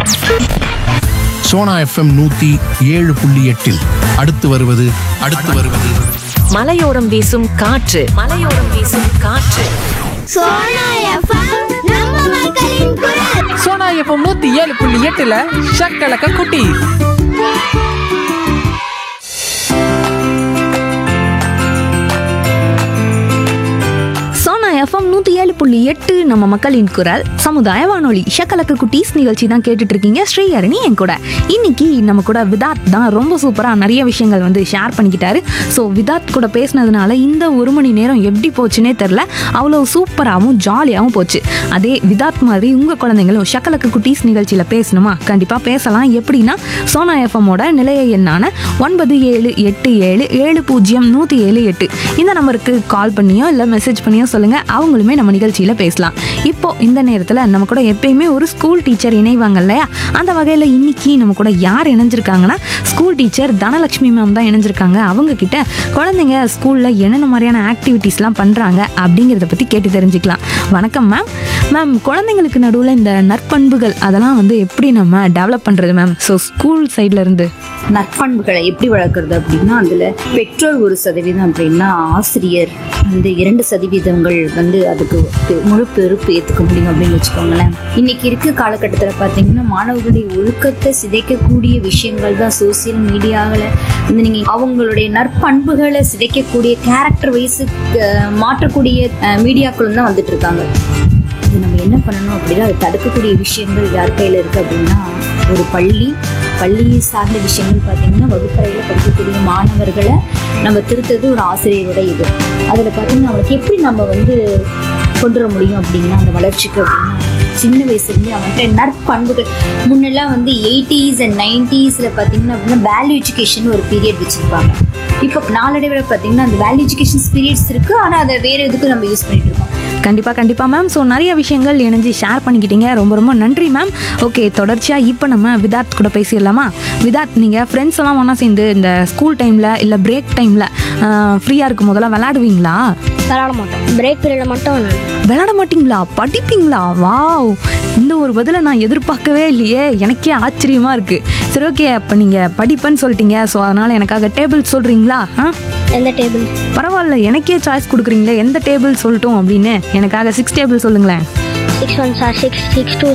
Sona FM நூத்தி ஏழு புள்ளி எட்டில் அடுத்து வருவது அடுத்து வருவது மலையோரம் வீசும் காற்று மலையோரம் வீசும் காற்று சோனா எஃப்எம் நம்ம மக்களின் குரல் சோனா எஃப்எம் நூத்தி ஏழு புள்ளி எட்டுல ஷக்கலக்க குட்டி சோனா எஃப்எம் நூற்றி ஏழு புள்ளி எட்டு நம்ம மக்களின் குரல் சமுதாய வானொலி ஷக்கலக்கு குட்டீஸ் நிகழ்ச்சி தான் கேட்டுட்டு இருக்கீங்க ஸ்ரீஹரணி என் கூட இன்னைக்கு நம்ம கூட விதாத் தான் ரொம்ப சூப்பராக நிறைய விஷயங்கள் வந்து ஷேர் பண்ணிக்கிட்டாரு ஸோ விதாத் கூட பேசினதுனால இந்த ஒரு மணி நேரம் எப்படி போச்சுன்னே தெரில அவ்வளோ சூப்பராகவும் ஜாலியாகவும் போச்சு அதே விதாத் மாதிரி உங்கள் குழந்தைங்களும் ஷக்கலக்கு குட்டீஸ் நிகழ்ச்சியில் பேசணுமா கண்டிப்பாக பேசலாம் எப்படின்னா சோனா எஃப்எம்மோட நிலைய எண்ணான ஒன்பது ஏழு எட்டு ஏழு ஏழு பூஜ்ஜியம் நூற்றி ஏழு எட்டு இந்த நம்பருக்கு கால் பண்ணியோ இல்லை மெசேஜ் பண்ணியோ சொல்லுங்கள் அவங்களுமே நம்ம நிகழ்ச்சியில் பேசலாம் இப்போ இந்த நேரத்தில் நம்ம கூட எப்பயுமே ஒரு ஸ்கூல் டீச்சர் இணைவாங்க இல்லையா அந்த வகையில் இன்னைக்கு நம்ம கூட யார் இணைஞ்சிருக்காங்கன்னா ஸ்கூல் டீச்சர் தனலட்சுமி மேம் தான் இணைஞ்சிருக்காங்க அவங்க கிட்ட குழந்தைங்க ஸ்கூலில் என்னென்ன மாதிரியான ஆக்டிவிட்டீஸ்லாம் பண்ணுறாங்க அப்படிங்கிறத பற்றி கேட்டு தெரிஞ்சுக்கலாம் வணக்கம் மேம் மேம் குழந்தைங்களுக்கு நடுவில் இந்த நற்பண்புகள் அதெல்லாம் வந்து எப்படி நம்ம டெவலப் பண்ணுறது மேம் ஸோ ஸ்கூல் சைட்ல இருந்து நற்பண்புகளை எப்படி வளர்க்குறது அப்படின்னா அதில் பெற்றோர் ஒரு சதவீதம் அப்படின்னா ஆசிரியர் வந்து இரண்டு சதவீதங்கள் வந்து அதுக்கு பெ- முழு பொறுப்பு ஏற்றுக்க முடியும் அப்படின்னு வச்சுக்கோங்களேன் இன்னைக்கு இருக்க காலகட்டத்தில் பார்த்தீங்கன்னா மாணவர்களுடைய ஒழுக்கத்தை சிதைக்கக்கூடிய விஷயங்கள் தான் சோசியல் மீடியாவில் வந்து நீங்கள் அவங்களுடைய நற்பண்புகளை சிதைக்கக்கூடிய கேரக்டர் வைஸ் மாற்றக்கூடிய மீடியாக்களும் தான் வந்துட்டு இருக்காங்க இது நம்ம என்ன பண்ணணும் அப்படின்னா அதை தடுக்கக்கூடிய விஷயங்கள் யார் கையில் இருக்குது அப்படின்னா ஒரு பள்ளி பள்ளியை சார்ந்த விஷயங்கள் பார்த்தீங்கன்னா வகுப்பறையில் படிக்கக்கூடிய மாணவர்களை நம்ம திருத்தது ஒரு ஆசிரியரோட இது அதில் பார்த்தீங்கன்னா அவனுக்கு எப்படி நம்ம வந்து கொண்டு வர முடியும் அப்படின்னா அந்த வளர்ச்சிக்கு அப்படின்னா சின்ன வயசுலேருந்து அவன்கிட்ட நற்பண்புகள் முன்னெல்லாம் வந்து எயிட்டிஸ் அண்ட் நைன்டிஸில் பார்த்தீங்கன்னா அப்படின்னா வேல்யூ எஜுகேஷன் ஒரு பீரியட் வச்சுருப்பாங்க இப்போ நாளடைவில் பார்த்தீங்கன்னா அந்த வேல்யூ எஜுகேஷன் பீரியட்ஸ் இருக்குது ஆனால் அதை வேறு எதுக்கும் நம்ம யூஸ் பண்ணிட்டு இருக்கோம் கண்டிப்பாக கண்டிப்பாக மேம் ஸோ நிறைய விஷயங்கள் இணைஞ்சு ஷேர் பண்ணிக்கிட்டீங்க ரொம்ப ரொம்ப நன்றி மேம் ஓகே தொடர்ச்சியாக இப்போ நம்ம விதாத் கூட பேசிடலாமா விதாத் நீங்கள் ஃப்ரெண்ட்ஸ் எல்லாம் ஒன்றா சேர்ந்து இந்த ஸ்கூல் டைமில் இல்லை பிரேக் டைமில் ஃப்ரீயாக இருக்கும் போதெல்லாம் விளையாடுவீங்களா விளாட மாட்டோம் பிரேக் பீரியட்ல மட்டும் விளையாடுவோம். விளையாட மாட்டீங்களா படிப்பீங்களா வாவ் இந்த ஒரு பதிலை நான் எதிர்பார்க்கவே இல்லையே எனக்கே ஆச்சரியமா இருக்கு சரி ஓகே அப்போ நீங்கள் படிப்பேன்னு சொல்லிட்டீங்க ஸோ அதனால் எனக்காக டேபிள் சொல்கிறீங்களா ஆ எந்த டேபிள் பரவாயில்ல எனக்கே சாய்ஸ் கொடுக்குறீங்களே எந்த டேபிள் சொல்லட்டும் அப்படின்னு எனக்காக சிக்ஸ் டேபிள் சொல்லுங்களேன் six one sir six six two